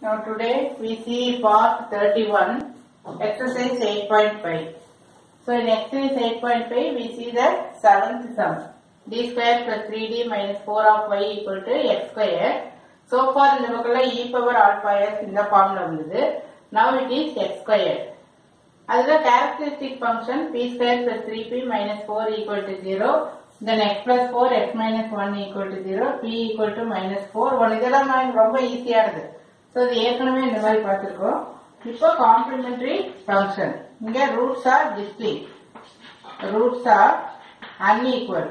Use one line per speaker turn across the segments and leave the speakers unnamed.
Now today we see part 31, exercise 8.5. So in exercise 8.5 we see the seventh sum. d square plus 3d minus 4 of y equal to x square. So far இந்த பக்கம்ல e power alpha s இந்த ஃபார்ம்ல வந்தது. Now it is x square. அதுல characteristic function p square plus 3p minus 4 equal to 0. Then x plus 4 x minus 1 equal to 0. p equal to minus 4. One இதெல்லாம் நான் ரொம்ப ஈஸியானது. So இது ஏற்கனவே இந்த மாதிரி பார்த்துருக்கோம் இப்போ காம்ப்ளிமெண்டரி ஃபங்க்ஷன் இங்க roots are distinct roots are unequal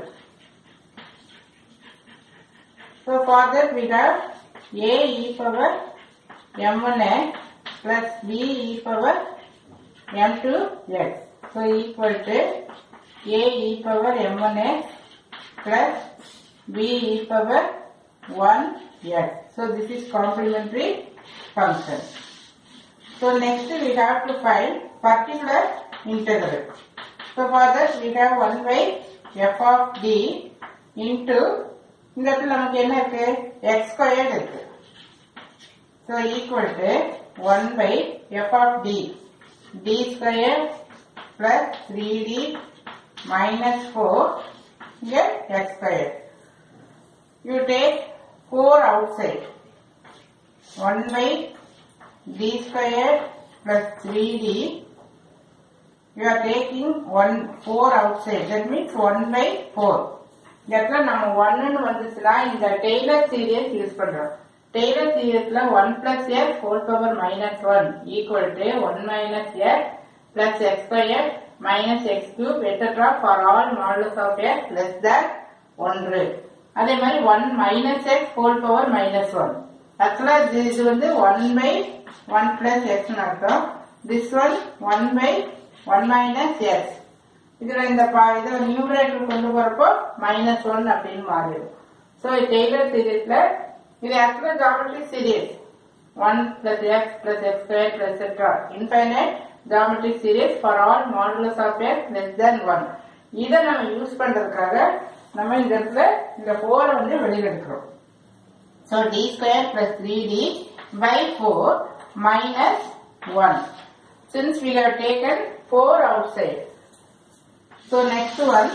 so for that we have a e power m one x plus b e power m two x so equal to a e power m one x plus b e power 1 x. So this is complementary function. So next we have to find particular integral. So for that we have 1 by f of d into இந்த இடத்துல நமக்கு என்ன இருக்கு x squared இருக்கு so equal to 1 by f of d d squared plus 3d minus 4 here x squared you take 4 outside 1 by d squared plus 3d you are taking 1 4 outside that means 1 by 4 இந்த இடத்துல நம்ம ஒன்னு வந்துச்சுன்னா இந்த Taylor series use பண்றோம் Taylor சீரியஸ்ல one plus x whole power minus one equal to one minus x plus x square minus x cube etcetera for all modulus of x less than ஒன்று அதே மாதிரி one minus x whole power minus one ஆக்சுவலா இது வந்து one by one plus x அர்த்தம் this one one by one minus x இதுல இந்த பா- இதை நியூமரேட்டர் கொண்டு போறப்போ மைனஸ் ஒன் அப்படின்னு மாறிடும் ஸோ டெய்லர் சீரீஸ்ல இது ஆக்சுவலா geometric series one plus x plus x square plus etcetera infinite geometric series for all modulus of x less than one இதை நம்ம யூஸ் பண்றதுக்காக நம்ம இந்த இடத்துல இந்த ஃபோரை வந்து வெளியில எடுக்கிறோம் So d square plus 3d by 4 minus 1. Since we have taken 4 outside. So next one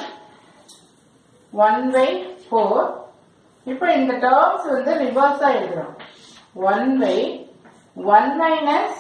1 by 4. இப்போ இந்த terms வந்து reverse ஆ எழுதுறோம் 1 by 1 minus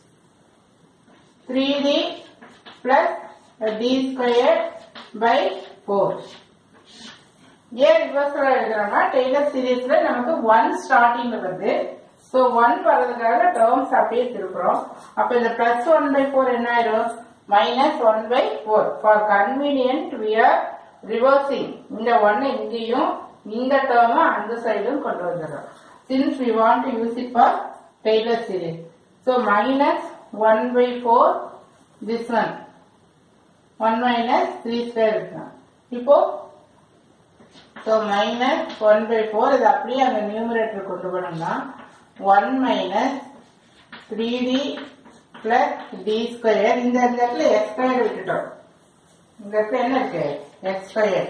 3d plus d square by 4. ஏன் ரிவர்ஸ்ல எழுதுறோம்னா டெய்லர் சீரீஸ்ல நமக்கு ஒன் ஸ்டார்டிங்ல வருது சோ ஒன் வர்றதுக்காக டேர்ம்ஸ் அப்படியே திருப்புறோம் அப்ப இந்த பிளஸ் ஒன் பை ஃபோர் என்ன ஆயிரும் minus one by four for convenient we are reversing இந்த ஒன்னு இங்கேயும் இந்த டேர்ம அந்த சைடும் கொண்டு வந்துடுறோம் since we want to use it for Taylor series so minus one by four this one one minus three square இருக்கும் இப்போ so minus one by four இது அப்படியே அந்த நியூமரேட்டர் கொண்டு போனோம்னா one minus three t plus t square இந்த இந்த இடத்துல எக்ஸ் ஸ்கொயர் விட்டுட்டோம் இந்த இடத்துல என்ன இருக்கு x square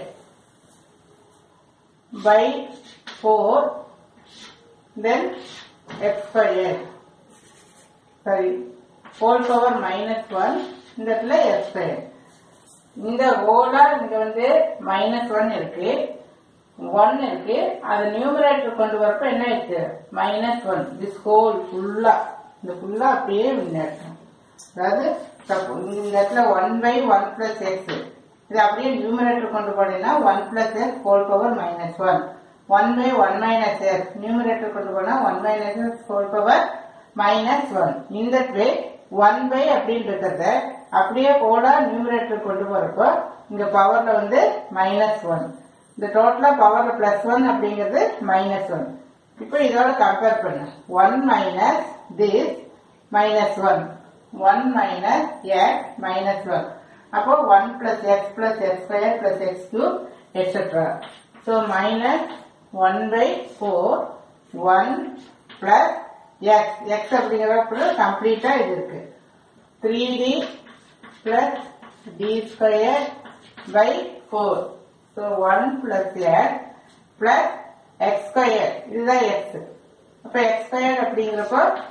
by four then x square sorry whole power minus one இந்த இடத்துல எக்ஸ் ஸ்கொயர் இந்த ஓலா இங்க வந்து மைனஸ் ஒன் இருக்கு ஒன் இருக்கு அது நியூமரேட்டர் கொண்டு வரப்ப என்ன ஆயிடுச்சு மைனஸ் ஒன் திஸ் ஹோல் ஃபுல்லா இந்த ஃபுல்லா அப்படியே முன்னேற்றம் அதாவது suppose இந்த இடத்துல one by one plus x இது அப்படியே நியூமரேட்டர் கொண்டு போனீங்கன்னா one plus x whole power minus one one by one minus x numerator கொண்டு போனா one minus x whole power minus one இந்த வே ஒன் பை அப்படின்னு இருக்கிறத அப்படியே ஹோலா நியூமரேட்டர் கொண்டு போறப்போ இங்க பவர்ல வந்து மைனஸ் ஒன் இந்த டோட்டலா பவர்ல பிளஸ் ஒன் அப்படிங்கிறது மைனஸ் ஒன் இப்போ இதோட கம்பேர் பண்ணு one minus this minus one one minus x minus one அப்போ one plus x plus x square plus x cube etcetera so minus one by four one plus x x அப்படிங்கிறப்ப கம்ப்ளீட்டா இது இருக்கு three d plus d square by 4. So 1 plus x plus x square. இதுதான் x. அப்ப x square அப்படிங்கிறப்போ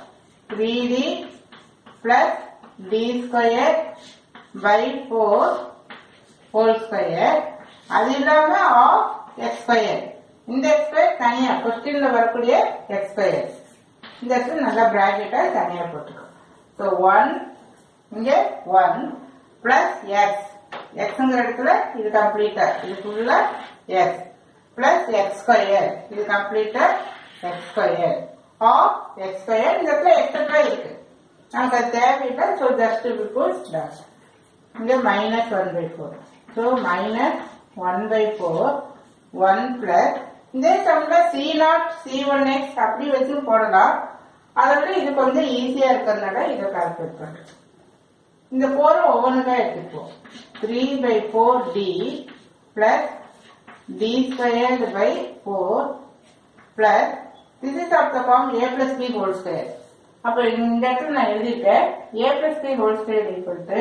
3d plus d square by 4 whole square அது இல்லாம of x square இந்த எக்ஸ் ஸ்கொயர் தனியா கொஸ்டின்ல வரக்கூடிய எக்ஸ் ஸ்கொயர் இந்த இடத்துல நல்லா பிராக்கெட்டா தனியா போட்டுக்கோ ஸோ ஒன் இங்க ஒன் பிளஸ் எக்ஸ் எக்ஸ்ங்கிற இடத்துல இது கம்ப்ளீட்டா இது ஃபுல்லா எக்ஸ் பிளஸ் எக்ஸ் ஸ்கொயர் இது கம்ப்ளீட்டா x square of x square இந்த இடத்துல எக்ஸட்ரா இருக்கு நமக்கு அது தேவையில்லை ஸோ ஜஸ்ட் பிஃபோர் டாட் இங்க minus one by four so minus one by four one plus இதே சம்ல c naught c one x அப்படி வச்சு போடலாம் அதை விட இது கொஞ்சம் ஈஸியா இருக்கிறதுனால இதை கால்குலேட் பண்றேன் இந்த ஃபோரை ஒவ்வொன்றுக்கா எடுத்துப்போம் three by four d plus d squared by four plus this is of the form a plus b whole square அப்ப இந்த இடத்துல நான் எழுதிட்டேன் a plus b whole square equal to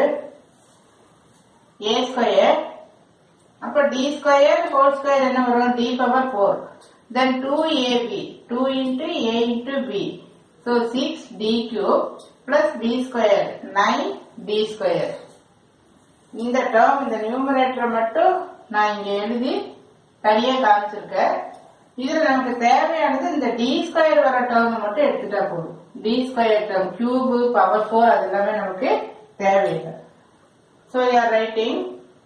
a square அப்ப டி ஸ்கொயர் ஹோல் ஸ்கொயர் என்ன வரும் d power four then two ab two into a into b so six d cube plus b square nine d square இந்த term இந்த நியூமரேட்டரை மட்டும் நான் இங்க எழுதி தனியா காமிச்சிருக்கேன் இதுல நமக்கு தேவையானது இந்த டி ஸ்கொயர் வர டேர்ம் மட்டும் எடுத்துட்டா போதும் d square term cube power four அது எல்லாமே நமக்கு தேவையில்லை ஸோ யார் ரைட்டிங்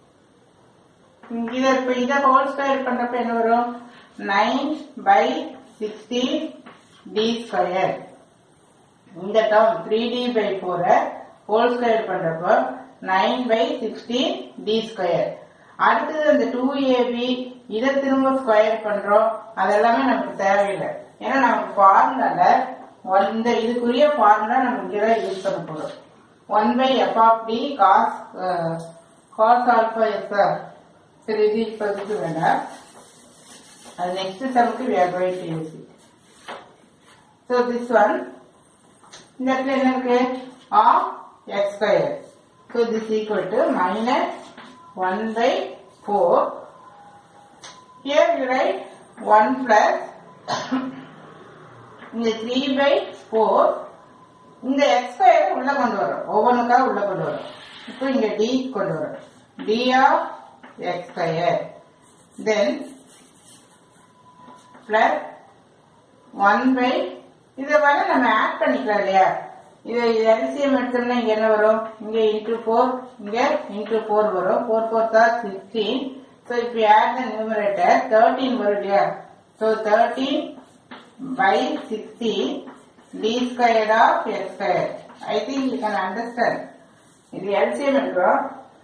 இதை இப்போ இதை ஹோல் ஸ்கொயர் பண்றப்ப என்ன வரும் nine by sixteen d square இந்த டேர்ம் த்ரீ டி பை ஃபோரை ஹோல் ஸ்கொயர் பண்றப்போ nine by sixteen d square அடுத்தது அந்த டூ ஏபி இதை திரும்ப ஸ்கொயர் பண்றோம் அதெல்லாமே நமக்கு தேவையில்லை ஏன்னா நமக்கு ஃபார்முலால இந்த இதுக்குரிய ஃபார்முலா நம்ம இங்கதான் யூஸ் பண்ண போறோம் one by f of d cos cos alpha s சரி இது இப்போதைக்கு வேண்டாம் அது நெக்ஸ்ட் சமுக்கு we are going to use it so this one இந்த இடத்துல என்ன இருக்கு of x square so this equal to minus one by four here you write one plus இந்த த்ரீ பை ஃபோர் இந்த எக்ஸ் ஸ்கொயர் உள்ள கொண்டு வரோம் ஒவ்வொன்றுக்காக உள்ள கொண்டு வரோம் இப்போ இங்க டி கொண்டு வரோம் d of x square then plus one by இதை வர நம்ம ஆட் பண்ணிக்கலாம் இல்லையா இது எல்சிஎம் எடுத்தோம்னா இங்க என்ன வரும் இங்க இன்டூ ஃபோர் இங்க இன்டூ ஃபோர் வரும் ஃபோர் ஃபோர் தான் சிக்ஸ்டீன் ஸோ இப்போ ஆட் த நியூமரேட்டர் தேர்ட்டீன் வரும் இல்லையா so thirteen by 16 d squared of x squared. I think you can understand. இது LCM என்றோம்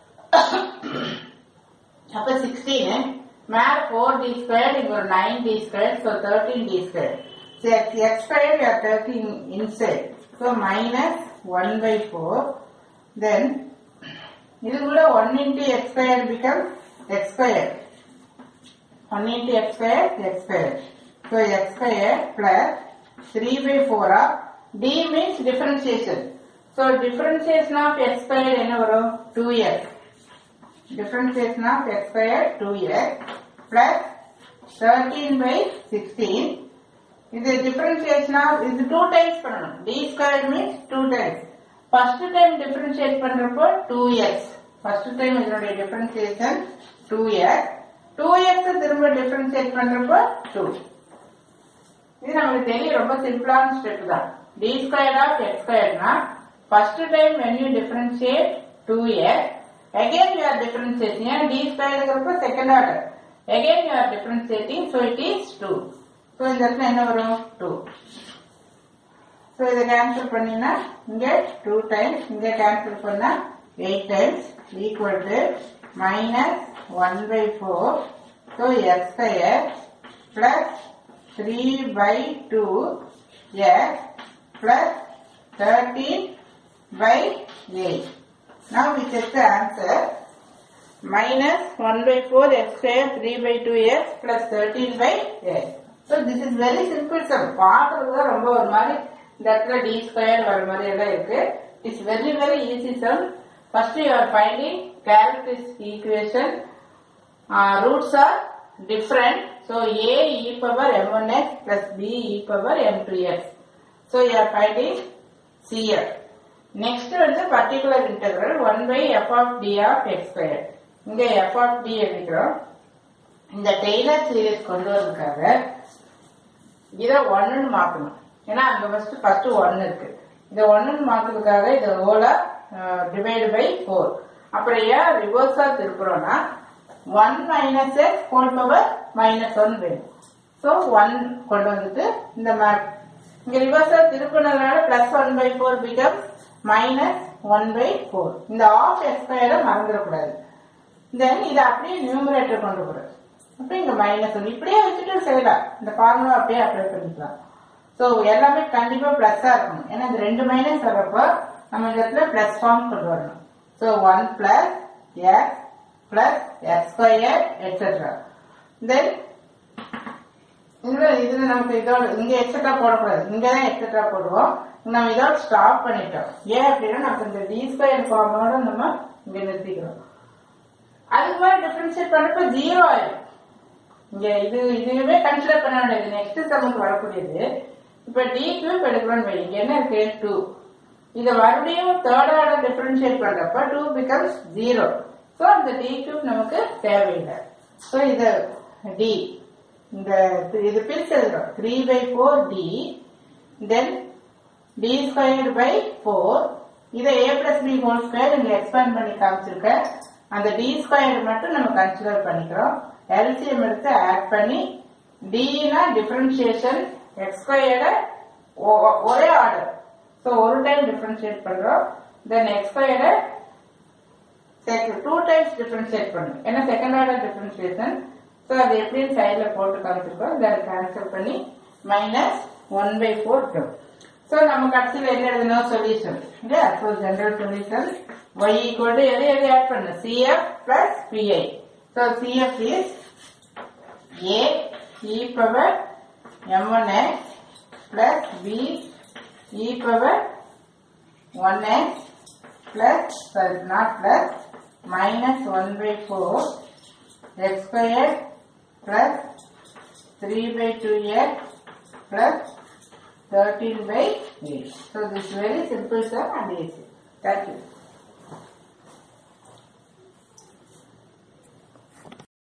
அப்ப 16 மேல 4 d squared இங்க ஒரு 9 d squared so 13 d squared. So x, x squared we are taking inside. So minus 1 by 4 then இது கூட 1 into x squared becomes x squared. 1 into x squared x squared. So x squared plus 3 by 4 of d means differentiation. So differentiation of x squared என்ன வரும் 2x. Differentiation of x squared 2x plus 13 by 16. இது differentiation of இது 2 times பண்ணணும். d squared means 2 times. First time differentiate பண்றப்போ 2x. First time இதனுடைய differentiation 2x. 2x திரும்ப differentiate பண்றப்போ 2. இது நமக்கு தெரியும் ரொம்ப சிம்பிளான ஸ்டெப் தான் டி ஸ்கொயர் ஆஃப் எக்ஸ் ஸ்கொயர்னா first time when you differentiate two x again you are differentiating ஏன் டி ஸ்கொயருங்கிறப்ப second order again you are differentiating so it is two so இந்த இடத்துல என்ன வரும் டூ ஸோ இதை கேன்சல் பண்ணீங்கன்னா இங்க டூ டைம்ஸ் இங்க கேன்சல் பண்ணா eight times equal to minus one by four so x square plus 3 by 2 x plus 13 by 8. Now we check the answer. Minus 1 by 4 x square 3 by 2 x plus 13 by 8. So this is very simple sum. பார்க்கறது ரொம்ப ஒரு மாதிரி இந்த இடத்துல d square வர மாதிரி எல்லாம் இருக்கு. It's very very easy sum. First you are finding characteristic equation. Uh, roots are different. So a e power m1x plus b e power m2x. So you are finding CF next வந்து particular integral one by f of d of x square இங்க f of d எழுதிக்கிறோம் இந்த Taylor series கொண்டு வரதுக்காக இதை ஒன்னுன்னு மாத்தணும் ஏன்னா அங்க ஃபர்ஸ்ட் ஃபர்ஸ்ட் ஒன்னு இருக்கு இதை ஒன்னுன்னு மாத்துறதுக்காக இதை ஓலா டிவைடு பை ஃபோர் அப்புறம் ஏன் ரிவர்ஸா திருப்புறோம்னா one minus x whole power minus one வேணும் ஸோ ஒன் கொண்டு வந்துட்டு இந்த மேப் இங்க ரிவர்ஸா திருப்பினதுனால plus one by four become minus one by four இந்த ஆஃப் எக்ஸ்பயரை மறந்துடக்கூடாது தென் இதை அப்படியே நியூமரேட்டர் கொண்டு போறது அப்ப இங்க மைனஸ் ஒன் இப்படியே வச்சுட்டு செய்யலாம் இந்த ஃபார்முலா அப்படியே அப்ளை பண்ணிக்கலாம் ஸோ எல்லாமே கண்டிப்பா பிளஸ்ஸா இருக்கணும் ஏன்னா இந்த ரெண்டு மைனஸ் வர்றப்போ நம்ம இந்த இடத்துல பிளஸ் ஃபார்ம் கொண்டு வரணும் so one plus x plus x square etcetera then இதுல இதுல நமக்கு இதோட இங்க எக்ஸட்ரா போடக்கூடாது இங்க தான் எக்ஸட்ரா போடுவோம் நம்ம இதோட ஸ்டாப் பண்ணிட்டோம் ஏன் அப்படின்னா நமக்கு இந்த டி ஸ்கொயர் ஃபார்மோட நம்ம இங்க நிறுத்திக்கிறோம் அதுக்கு மேல டிஃபரன்ஷியேட் பண்றப்ப ஜீரோ ஆயிடும் இங்க இது இதுவே கன்சிடர் பண்ண வேண்டியது நெக்ஸ்ட் சமுக்கு வரக்கூடியது இப்ப டி கியூப் எடுக்கிறோம்னு வை இங்க என்ன இருக்கு டூ இத மறுபடியும் தேர்ட் ஆர்டர் டிஃபரன்ஷியேட் பண்றப்ப டூ பிகம்ஸ் ஜீரோ ஸோ அந்த டி கியூப் நமக்கு தேவையில்லை ஸோ இத டி இந்த இது பிரிச்சு எழுதுறோம் three by four d then d squared by four இதை a plus b whole square இங்க எக்ஸ்பேண்ட் பண்ணி காமிச்சிருக்கேன் அந்த டி ஸ்கொயர் மட்டும் நம்ம கன்சிடர் பண்ணிக்கிறோம் எல்சிஎம் எடுத்து ஆட் பண்ணி டினா டிஃபரன்ஷியேஷன் எக்ஸ் ஸ்கொயர்டை ஒரே ஆர்டர் ஸோ ஒரு டைம் டிஃபரன்ஷியேட் பண்றோம் தென் எக்ஸ் ஸ்கொயர்டை டூ டைம்ஸ் டிஃபரன்ஷியேட் பண்ணும் ஏன்னா செகண்ட் ஆர்டர் டிஃபரன்ஷியேஷன் ஸோ அது எப்படின்னு சைடில் போட்டு காமிச்சிருக்கோம் தென் கேன்சல் பண்ணி மைனஸ் ஒன் பை ஃபோர் இருக்கும் ஸோ நம்ம கடைசியில் என்ன எழுதணும் சொல்யூஷன் இல்லையா so general solution y equal to எது எது ஆட் பண்ணு cf plus pi so cf is a e power m1x plus b e power 1x plus sorry not plus minus 1 by 4 x squared plus 3 by 2x plus 13 by 8 so this is very simple sir and easy thank you